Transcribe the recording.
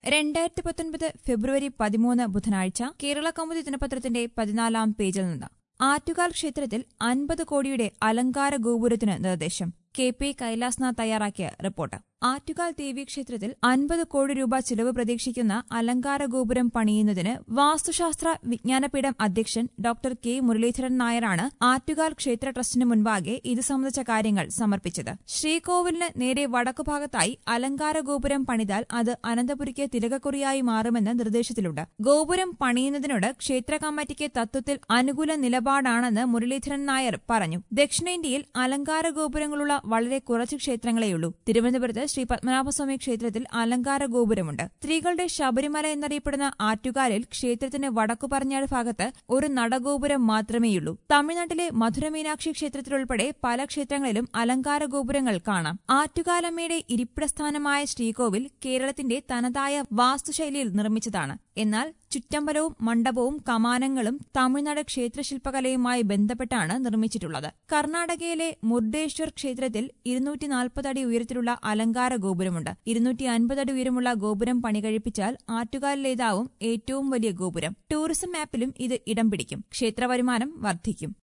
രണ്ടായിരത്തി പത്തൊൻപത് ഫെബ്രുവരി പതിമൂന്ന് ബുധനാഴ്ച കേരള കൗമുദി ദിനപത്രത്തിന്റെ പതിനാലാം പേജിൽ നിന്ന് ആറ്റുകാൽ ക്ഷേത്രത്തിൽ അൻപത് കോടിയുടെ അലങ്കാര ഗോപുരത്തിന് നിർദ്ദേശം കെ പി കൈലാസ്നാഥ് തയ്യാറാക്കിയ റിപ്പോർട്ട് ആറ്റുകാൽ ദേവീക്ഷേത്രത്തിൽ അൻപത് കോടി രൂപ ചിലവ് പ്രതീക്ഷിക്കുന്ന അലങ്കാര ഗോപുരം പണിയുന്നതിന് വാസ്തുശാസ്ത്ര വിജ്ഞാനപീഠം അധ്യക്ഷൻ ഡോക്ടർ കെ മുരളീധരൻ നായരാണ് ആറ്റുകാൽ ക്ഷേത്ര ട്രസ്റ്റിന് മുൻപാകെ ഇത് സംബന്ധിച്ച കാര്യങ്ങൾ സമർപ്പിച്ചത് ശ്രീകോവിലിന് നേരെ വടക്കുഭാഗത്തായി അലങ്കാര ഗോപുരം പണിതാൽ അത് അനന്തപുരിക്ക് തിലകക്കുറിയായി മാറുമെന്ന് നിർദ്ദേശത്തിലുണ്ട് ഗോപുരം പണിയുന്നതിനോട് ക്ഷേത്ര കമ്മിറ്റിക്ക് തത്വത്തിൽ അനുകൂല നിലപാടാണെന്ന് മുരളീധരൻ നായർ പറഞ്ഞു ദക്ഷിണേന്ത്യയിൽ അലങ്കാര ഗോപുരങ്ങളുള്ള വളരെ കുറച്ച് ക്ഷേത്രങ്ങളെയുള്ളൂ തിരുവനന്തപുരത്ത് ശ്രീ പത്മനാഭസ്വാമി ക്ഷേത്രത്തിൽ അലങ്കാര ഗോപുരമുണ്ട് സ്ത്രീകളുടെ ശബരിമല എന്നറിയപ്പെടുന്ന ആറ്റുകാലിൽ ക്ഷേത്രത്തിന് വടക്കു പറഞ്ഞാട് ഭാഗത്ത് ഒരു നടഗോപുരം മാത്രമേയുള്ളൂ തമിഴ്നാട്ടിലെ മധുര മീനാക്ഷി ക്ഷേത്രത്തിലുൾപ്പെടെ പല ക്ഷേത്രങ്ങളിലും അലങ്കാര ഗോപുരങ്ങൾ കാണാം ആറ്റുകാലമ്മയുടെ ഇരിപ്പിടസ്ഥാനമായ ശ്രീകോവിൽ കേരളത്തിന്റെ തനതായ വാസ്തുശൈലിയിൽ നിർമ്മിച്ചതാണ് എന്നാൽ ചുറ്റമ്പലവും മണ്ഡപവും കമാനങ്ങളും തമിഴ്നാട് ക്ഷേത്രശില്പകലയുമായി ബന്ധപ്പെട്ടാണ് നിർമ്മിച്ചിട്ടുള്ളത് കർണാടകയിലെ മുർഡേശ്വർ ക്ഷേത്രത്തിൽ ഇരുന്നൂറ്റി നാൽപ്പത് അടി ഉയരത്തിലുള്ള അലങ്കാര ഗോപുരമുണ്ട് ഇരുന്നൂറ്റി അൻപത് അടി ഉയരമുള്ള ഗോപുരം പണി കഴിപ്പിച്ചാൽ ആറ്റുകാലിലേതാവും ഏറ്റവും വലിയ ഗോപുരം ടൂറിസം മാപ്പിലും ഇത് ഇടം പിടിക്കും ക്ഷേത്ര വരുമാനം വർദ്ധിക്കും